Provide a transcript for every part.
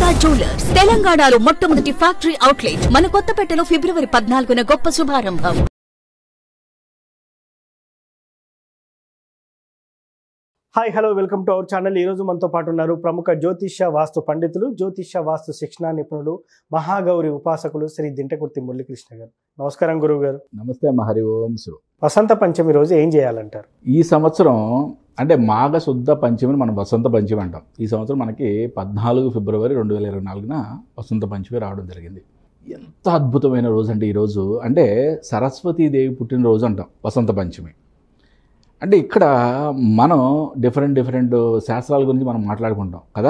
Sharada jewellers తెలంగాణలో మొట్టమొదటి factory outlet మన కొత్తపేటలో ఫిబ్రవరి పద్నాలుగున గొప్ప శుభారంభం hi hello welcome to our channel ఈరోజు మనతో పాటు ఉన్నారు ప్రముఖ జ్యోతిష్య వాస్తు పండితులు జ్యోతిష్య వాస్తు శిక్షణ నిపుణులు మహాగౌరి ఉపాసకులు శ్రీ దింటకుర్తి మురళీకృష్ణ గారు నమస్కారం గురువు గారు నమస్తే మహరి ఓంసు వసంత పంచమి రోజు ఏం చేయాలంటారు ఈ సంవత్సరం అంటే మాఘ శుద్ధ పంచమిని మనం వసంత పంచమి అంటాం ఈ సంవత్సరం మనకి పద్నాలుగు ఫిబ్రవరి రెండు వేల ఇరవై నాలుగున వసంత పంచమి రావడం జరిగింది ఎంత అద్భుతమైన రోజు అంటే ఈరోజు అంటే సరస్వతీదేవి పుట్టినరోజు అంటాం వసంత పంచమి అంటే ఇక్కడ మనం డిఫరెంట్ డిఫరెంట్ శాస్త్రాల గురించి మనం మాట్లాడుకుంటాం కదా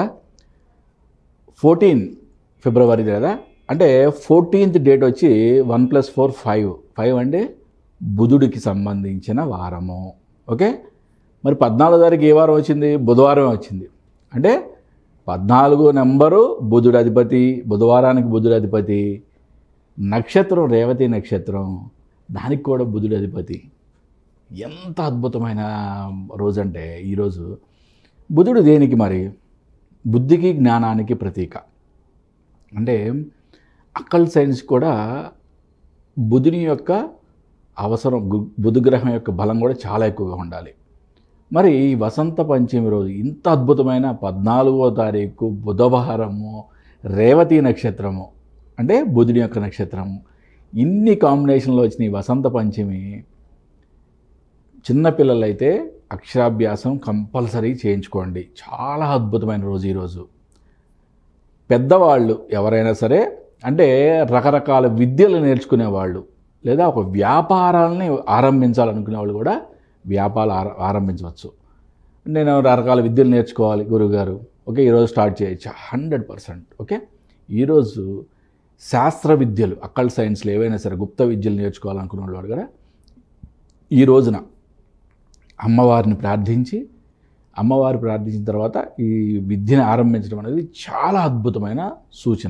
ఫోర్టీన్ ఫిబ్రవరి కదా అంటే ఫోర్టీన్త్ డేట్ వచ్చి one plus four five five అంటే బుధుడికి సంబంధించిన వారము ఓకే మరి పద్నాలుగు తారీఖు ఏ వారం వచ్చింది బుధవారం వచ్చింది అంటే పద్నాలుగు నెంబరు బుధుడు అధిపతి బుధవారానికి బుధుడు అధిపతి నక్షత్రం రేవతి నక్షత్రం దానికి కూడా బుధుడు అధిపతి ఎంత అద్భుతమైన రోజు అంటే ఈరోజు బుధుడు దేనికి మరి బుద్ధికి జ్ఞానానికి ప్రతీక అంటే అక్కల్ సైన్స్ కూడా బుధుని యొక్క అవసరం గు- బుధ గ్రహం యొక్క బలం కూడా చాలా ఎక్కువగా ఉండాలి మరి ఈ వసంత పంచమి రోజు ఇంత అద్భుతమైన పద్నాలుగో తారీఖు బుధవారము రేవతి నక్షత్రము అంటే బుధుని యొక్క నక్షత్రము ఇన్ని కాంబినేషన్లో వచ్చిన ఈ వసంత పంచమి చిన్నపిల్లలైతే అక్షరాభ్యాసం కంపల్సరీ చేయించుకోండి చాలా అద్భుతమైన రోజు ఈరోజు పెద్దవాళ్ళు ఎవరైనా సరే అంటే రకరకాల విద్యలు నేర్చుకునే వాళ్ళు లేదా ఒక వ్యాపారాలని ఆరంభించాలనుకునే వాళ్ళు కూడా వ్యాపారాలు ఆర ఆరంభించవచ్చు నేను రకరకాల విద్యలు నేర్చుకోవాలి గురువుగారు ఓకే ఈరోజు స్టార్ట్ చేయొచ్చు హండ్రెడ్ పర్సెంట్ ఓకే ఈరోజు శాస్త్ర విద్యలు అక్కల్ సైన్స్లు ఏవైనా సరే గుప్త విద్యలు నేర్చుకోవాలనుకునే వాళ్ళు కూడా ఈ రోజున అమ్మవారిని ప్రార్థించి అమ్మవారు ప్రార్థించిన తర్వాత ఈ విద్యను ఆరంభించడం అనేది చాలా అద్భుతమైన సూచన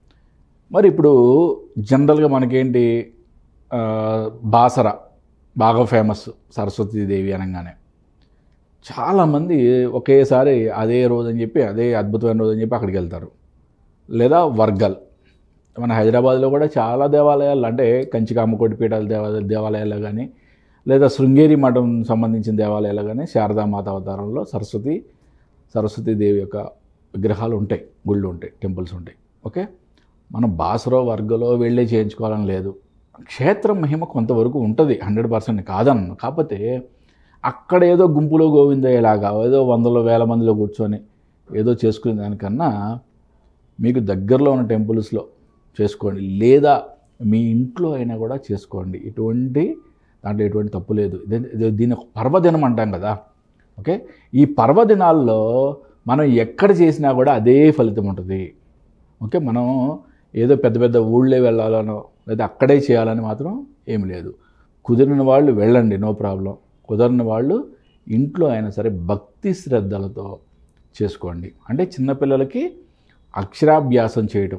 మరి ఇప్పుడు జనరల్గా మనకేంటి ఆ, బాసర బాగా ఫేమస్ సరస్వతీదేవి అనగానే చాలామంది ఒకేసారి అదే రోజు అని చెప్పి అదే అద్భుతమైన రోజు అని చెప్పి అక్కడికి వెళ్తారు లేదా వర్గల్ మన హైదరాబాద్లో కూడా చాలా దేవాలయాలు అంటే కంచికామకోటి పీఠాల దేవా దేవాలయాలు కానీ లేదా శృంగేరి మఠం సంబంధించిన దేవాలయాలు కానీ శారదామాత అవతారంలో సరస్వతి సరస్వతీదేవి యొక్క విగ్రహాలు ఉంటాయి గుళ్ళు ఉంటాయి టెంపుల్స్ ఉంటాయి ఓకే మనం బాసరో వర్గలో వెళ్ళే చేయించుకోవాలని లేదు క్షేత్రం మహిమ కొంతవరకు ఉంటుంది హండ్రెడ్ పర్సెంట్ కాదన్న కాకపోతే అక్కడ ఏదో గుంపులో గోవిందయ్యేలాగా ఏదో వందల వేల మందిలో కూర్చొని ఏదో చేసుకునే దానికన్నా మీకు దగ్గరలో ఉన్న టెంపుల్స్లో చేసుకోండి లేదా మీ ఇంట్లో అయినా కూడా చేసుకోండి ఎటువంటి దాంట్లో ఎటువంటి తప్పు లేదు ఇదే- ఇదే- దీన్ని ఒక పర్వదినం అంటాం కదా ఓకే ఈ పర్వదినాల్లో మనం ఎక్కడ చేసినా కూడా అదే ఫలితం ఉంటుంది ఓకే మనం ఏదో పెద్ద పెద్ద ఊళ్ళే వెళ్ళాలనో లేదా అక్కడే చేయాలని మాత్రం ఏమి లేదు కుదిరిన వాళ్ళు వెళ్ళండి నో ప్రాబ్లం కుదరని వాళ్ళు ఇంట్లో అయినా సరే భక్తి శ్రద్ధలతో చేసుకోండి అంటే చిన్నపిల్లలకి అక్షరాభ్యాసం చేయటం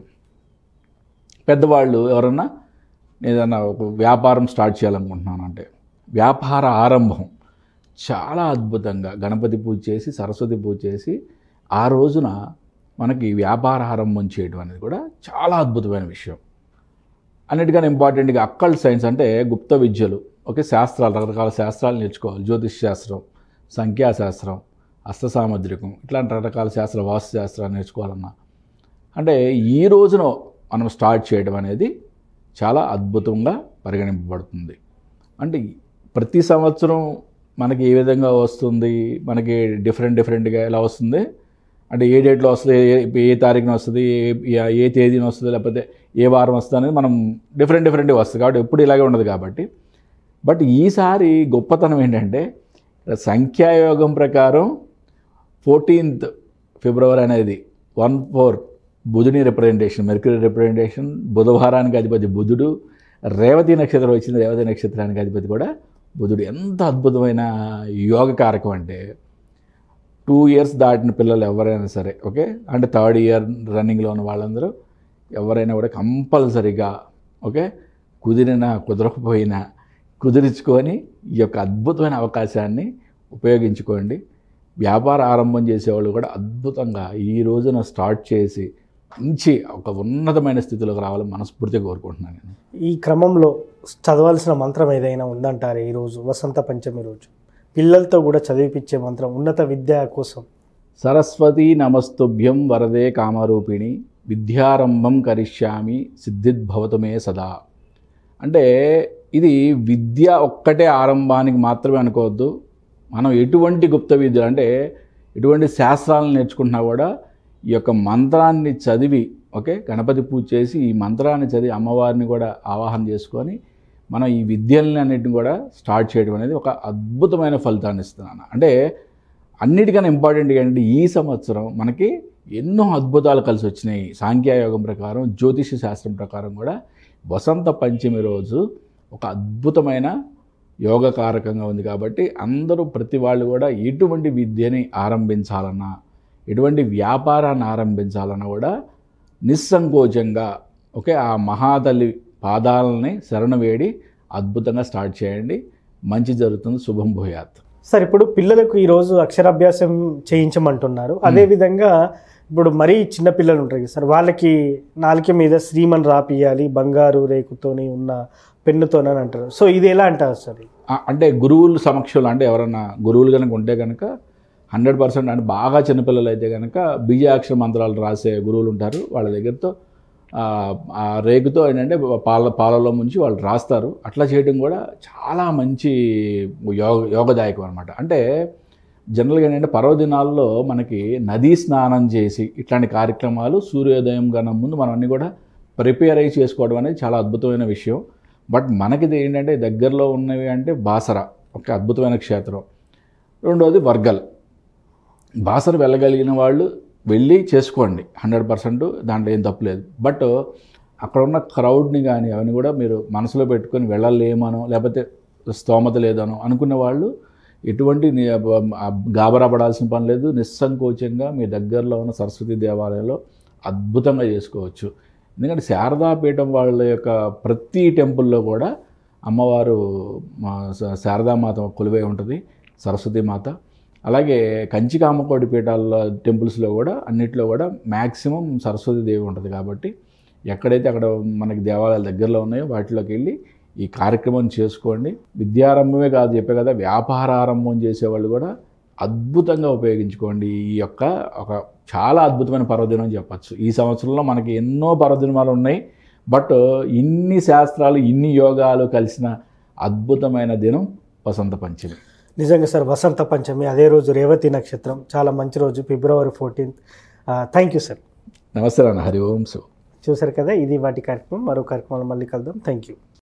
పెద్దవాళ్ళు ఎవరన్నా ఏదన్నా ఒక వ్యాపారం స్టార్ట్ చేయాలనుకుంటున్నాను అంటే వ్యాపార ఆరంభం చాలా అద్భుతంగా గణపతి పూజ చేసి సరస్వతి పూజ చేసి ఆ రోజున మనకి వ్యాపార ఆరంభం చేయడం అనేది కూడా చాలా అద్భుతమైన విషయం అన్నిటికన్నా ఇంపార్టెంట్గా అక్కల్ సైన్స్ అంటే గుప్త విద్యలు ఓకే శాస్త్రాలు రకరకాల శాస్త్రాలు నేర్చుకోవాలి జ్యోతిష్ శాస్త్రం సంఖ్యాశాస్త్రం హస్త సాముద్రికం ఇట్లాంటి రకరకాల శాస్త్ర వాస్తు శాస్త్రాలు నేర్చుకోవాలన్నా అంటే ఈ రోజున మనం స్టార్ట్ చేయడం అనేది చాలా అద్భుతంగా పరిగణింపబడుతుంది అంటే ప్రతి సంవత్సరం మనకి ఏ విధంగా వస్తుంది మనకి డిఫరెంట్ డిఫరెంట్గా ఎలా వస్తుంది అంటే ఏ డేట్లో వస్తుంది ఏ ఏ తారీఖున వస్తుంది ఏ ఏ తేదీన వస్తుంది లేకపోతే ఏ వారం వస్తుంది అనేది మనం డిఫరెంట్ డిఫరెంట్గా వస్తుంది కాబట్టి ఎప్పుడు ఇలాగే ఉండదు కాబట్టి బట్ ఈసారి గొప్పతనం ఏంటంటే సంఖ్యాయోగం ప్రకారం ఫోర్టీన్త్ ఫిబ్రవరి అనేది వన్ ఫోర్ బుధుని రిప్రజెంటేషన్ మెర్క్యూరీ రిప్రజెంటేషన్ బుధవారానికి అధిపతి బుధుడు రేవతి నక్షత్రం వచ్చింది రేవతి నక్షత్రానికి అధిపతి కూడా బుధుడు ఎంత అద్భుతమైన యోగ కారకం అంటే టూ ఇయర్స్ దాటిన పిల్లలు ఎవరైనా సరే ఓకే అంటే థర్డ్ ఇయర్ రన్నింగ్లో ఉన్న వాళ్ళందరూ ఎవరైనా కూడా కంపల్సరీగా ఓకే కుదిరినా కుదరకపోయినా కుదిరించుకొని ఈ యొక్క అద్భుతమైన అవకాశాన్ని ఉపయోగించుకోండి వ్యాపార ఆరంభం చేసేవాళ్ళు కూడా అద్భుతంగా ఈ రోజున స్టార్ట్ చేసి మంచి ఒక ఉన్నతమైన స్థితిలోకి రావాలని మనస్ఫూర్తిగా కోరుకుంటున్నాను నేను ఈ క్రమంలో చదవాల్సిన మంత్రం ఏదైనా ఉందంటారు ఈరోజు వసంత పంచమి రోజు పిల్లలతో కూడా చదివిపించే మంత్రం ఉన్నత విద్య కోసం సరస్వతి నమస్తుభ్యం వరదే కామరూపిణి విద్యారంభం కరిష్యామి సిద్ధిద్భవతు మే సదా అంటే ఇది విద్య ఒక్కటే ఆరంభానికి మాత్రమే అనుకోవద్దు మనం ఎటువంటి గుప్త విద్యలు అంటే ఎటువంటి శాస్త్రాలను నేర్చుకుంటున్నా కూడా ఈ యొక్క మంత్రాన్ని చదివి ఓకే గణపతి పూజ చేసి ఈ మంత్రాన్ని చదివి అమ్మవారిని కూడా ఆవాహన చేసుకొని మనం ఈ విద్యల్ని అన్నిటిని కూడా స్టార్ట్ చేయడం అనేది ఒక అద్భుతమైన ఫలితాన్ని ఇస్తున్నాను అంటే అన్నిటికన్నా ఇంపార్టెంట్ ఏంటంటే ఈ సంవత్సరం మనకి ఎన్నో అద్భుతాలు కలిసి వచ్చినాయి సాంఖ్యయోగం ప్రకారం జ్యోతిష శాస్త్రం ప్రకారం కూడా వసంత పంచమి రోజు ఒక అద్భుతమైన యోగకారకంగా ఉంది కాబట్టి అందరూ ప్రతి వాళ్ళు కూడా ఎటువంటి విద్యని ఆరంభించాలన్నా ఎటువంటి వ్యాపారాన్ని ఆరంభించాలన్నా కూడా నిస్సంకోచంగా ఓకే ఆ మహాతల్లి పాదాలని శరణ వేడి అద్భుతంగా స్టార్ట్ చేయండి మంచి జరుగుతుంది శుభం భూయాత్ సార్ ఇప్పుడు పిల్లలకు ఈరోజు అక్షరాభ్యాసం చేయించమంటున్నారు అదేవిధంగా ఇప్పుడు మరీ చిన్న పిల్లలు ఉంటారు కదా సార్ వాళ్ళకి నాలుక మీద శ్రీమన్ రాపియాలి బంగారు రేకుతోని ఉన్న పెన్నుతోనని అంటారు సో ఇది ఎలా అంటారు సార్ ఆ, అంటే గురువుల సమక్షంలో అంటే ఎవరన్నా గురువులు కనుక ఉంటే కనుక హండ్రెడ్ పర్సెంట్ అంటే బాగా చిన్నపిల్లలు అయితే కనుక బీజాక్షర మంత్రాలు రాసే గురువులు ఉంటారు వాళ్ళ దగ్గరతో ఆ, ఆ రేకుతో ఏంటంటే పాల పాలలో ముంచి వాళ్ళు రాస్తారు అట్లా చేయడం కూడా చాలా మంచి యోగ యోగదాయకం అనమాట అంటే జనరల్గా ఏంటంటే పర్వదినాల్లో మనకి నదీ స్నానం చేసి ఇట్లాంటి కార్యక్రమాలు సూర్యోదయం కన్నా ముందు మనం అన్నీ కూడా ప్రిపేర్ అయ్యి చేసుకోవడం అనేది చాలా అద్భుతమైన విషయం బట్ మనకిది ఏంటంటే దగ్గరలో ఉన్నవి అంటే బాసర ఒక అద్భుతమైన క్షేత్రం రెండవది వర్గల్ బాసర వెళ్ళగలిగిన వాళ్ళు వెళ్ళి చేసుకోండి హండ్రెడ్ పర్సెంట్ దాంట్లో ఏం తప్పులేదు బట్ అక్కడ ఉన్న క్రౌడ్ని కానీ అవన్నీ కూడా మీరు మనసులో పెట్టుకొని వెళ్ళలేమనో లేకపోతే స్తోమత లేదనో అనుకున్న వాళ్ళు ఎటువంటి ని- ఆ గాబరా పడాల్సిన పని లేదు నిస్సంకోచంగా మీ దగ్గరలో ఉన్న సరస్వతి దేవాలయంలో అద్భుతంగా చేసుకోవచ్చు ఎందుకంటే శారదాపీఠం వాళ్ళ యొక్క ప్రతి టెంపుల్లో కూడా అమ్మవారు మా శ- శారదామాత కొలువై ఉంటుంది సరస్వతి మాత అలాగే కంచి కామకోటి పీఠాల టెంపుల్స్లో కూడా అన్నిట్లో కూడా మ్యాక్సిమం సరస్వతి దేవి ఉంటుంది కాబట్టి ఎక్కడైతే అక్కడ మనకి దేవాలయాల దగ్గరలో ఉన్నాయో వాటిలోకి వెళ్ళి ఈ కార్యక్రమం చేసుకోండి విద్యారంభమే కాదు చెప్పే కదా వ్యాపారారంభం చేసేవాళ్ళు కూడా అద్భుతంగా ఉపయోగించుకోండి ఈ యొక్క ఒక చాలా అద్భుతమైన పర్వదినం అని చెప్పచ్చు ఈ సంవత్సరంలో మనకి ఎన్నో పర్వదినాలు ఉన్నాయి బట్ ఇన్ని శాస్త్రాలు ఇన్ని యోగాలు కలిసిన అద్భుతమైన దినం వసంత పంచమి నిజంగా సార్ వసంత పంచమి అదే రోజు రేవతి నక్షత్రం చాలా మంచి రోజు February fourteenth thank you sir నమస్తే నాన్న హరి ఓం శివ చూసారు కదా ఇది వాటి కార్యక్రమం మరో కార్యక్రమంలో మళ్ళీ కలుద్దాం థ్యాంక్ యూ